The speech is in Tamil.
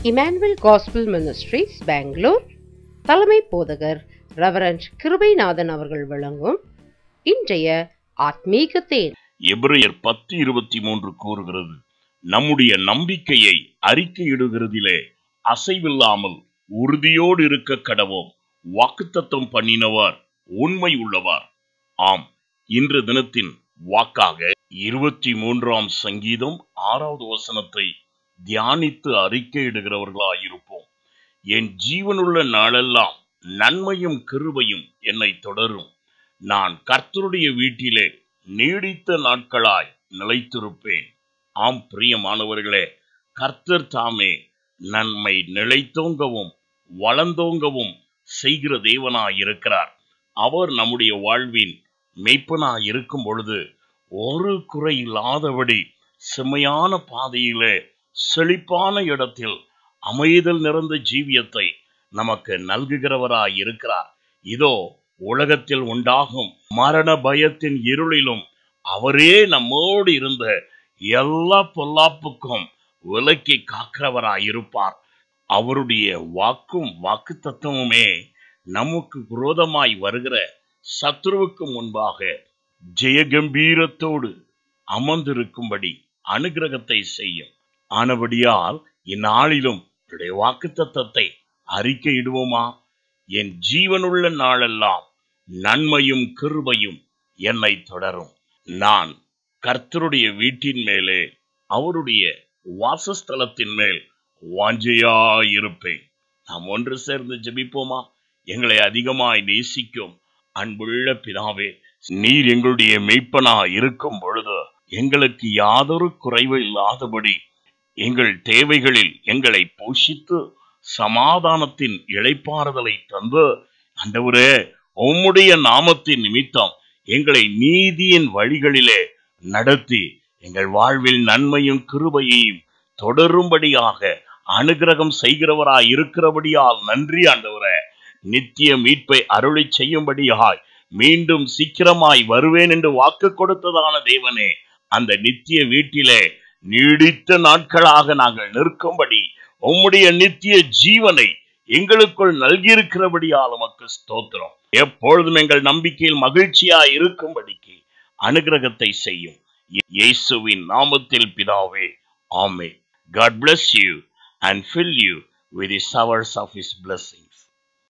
இமானுவல் காஸ்பிள் மினிஸ்ட்ரீஸ் பெங்களூர் தலைமை போதகர் ரெவரண்ட் கிருபைநாதன் அவர்கள் வழங்கும் இன்றைய ஆத்மீக தேன் எபிரேயர் பத்து இருபத்தி மூன்று கூறுகிறது நம்முடைய நம்பிக்கையை அறிக்கையிடுகிறதிலே அசைவில்லாமல் உறுதியோடு இருக்க கடவோம் வாக்குத்தத்தம் பண்ணினவர் உண்மை உள்ளவர் ஆம் இன்று தினத்தின் வாக்காக இருபத்தி மூன்றாம் சங்கீதம் ஆறாவது வசனத்தை தியானித்து அறிக்கையிடுகிறவர்களாயிருப்போம் என் ஜீவனுள்ள நாளெல்லாம் நன்மையும் கிருபையும் என்னை தொடரும் நான் கர்த்தருடைய வீட்டிலே நீடித்த நாட்களாய் நிலைத்திருப்பேன் ஆம் பிரியமானவர்களே கர்த்தர் தாமே நன்மை நிலைத்தோங்கவும் வளர்ந்தோங்கவும் செய்கிற தேவனாய் இருக்கிறார் அவர் நம்முடைய வாழ்வின் மெய்ப்பனாய் இருக்கும் பொழுது ஒரு குறை இல்லாதபடி செம்மையான பாதையிலே செழிப்பான இடத்தில் அமைதல் நிறைந்த ஜீவியத்தை நமக்கு நல்குகிறவராய் இருக்கிறார் இதோ உலகத்தில் உண்டாகும் மரண பயத்தின் இருளிலும் அவரே நம்மோடு இருந்த எல்லா பொல்லாப்புக்கும் விலக்கி காக்கிறவராய் இருப்பார் அவருடைய வாக்கும் வாக்கு தத்துவமே நமக்கு விரோதமாய் வருகிற சத்ருவுக்கு முன்பாக ஜெயகம்பீரத்தோடு அமர்ந்திருக்கும்படி அனுகிரகத்தை செய்யும் ஆனபடியால் இந்நாளிலும் வாக்கு தத்தத்தை அறிக்கையிடுவோமா என் ஜீவனுள்ள நாளெல்லாம் நன்மையும் கிருபையும் என்னை தொடரும் நான் கர்த்தருடைய வீட்டின் மேலே அவருடைய வாசஸ்தலத்தின் மேல் வாஞ்சையாயிருப்பேன் நாம் ஒன்று சேர்ந்து ஜெபிப்போமா எங்களை அதிகமாய் நேசிக்கும் அன்புள்ள பிதாவே நீர் எங்களுடைய மெய்ப்பனா இருக்கும் பொழுது எங்களுக்கு யாதொரு குறைவு இல்லாதபடி எங்கள் தேவைகளில் எங்களை போஷித்து சமாதானத்தின் இளைப்பாறுதலை தந்து அண்டவரே உம்முடைய நாமத்தின் நிமித்தம் எங்களை நீதியின் வழிகளிலே நடத்தி எங்கள் வாழ்வில் நன்மையும் கிருபையையும் தொடரும்படியாக அனுகிரகம் செய்கிறவராய் இருக்கிறபடியால் நன்றி ஆண்டவரே நித்திய மீட்பை அருளி செய்யும்படியாய் மீண்டும் சீக்கிரமாய் வருவேன் என்று வாக்கு கொடுத்ததான தேவனே அந்த நித்திய வீட்டிலே நீடித்த நாட்களாக நாங்கள் நிற்கும்படி உம்முடைய நித்திய ஜீவனை எங்களுக்குள் நல்கியிருக்கிறபடியால் உமக்கு ஸ்தோத்திரம் எப்பொழுதும் எங்கள் நம்பிக்கையில் மகிழ்ச்சியாய் இருக்கும்படிக்கு அனுகிரகத்தை செய்யும் இயேசுவின் நாமத்தில் பிதாவே ஆமே God bless you and fill you with the showers of his blessing.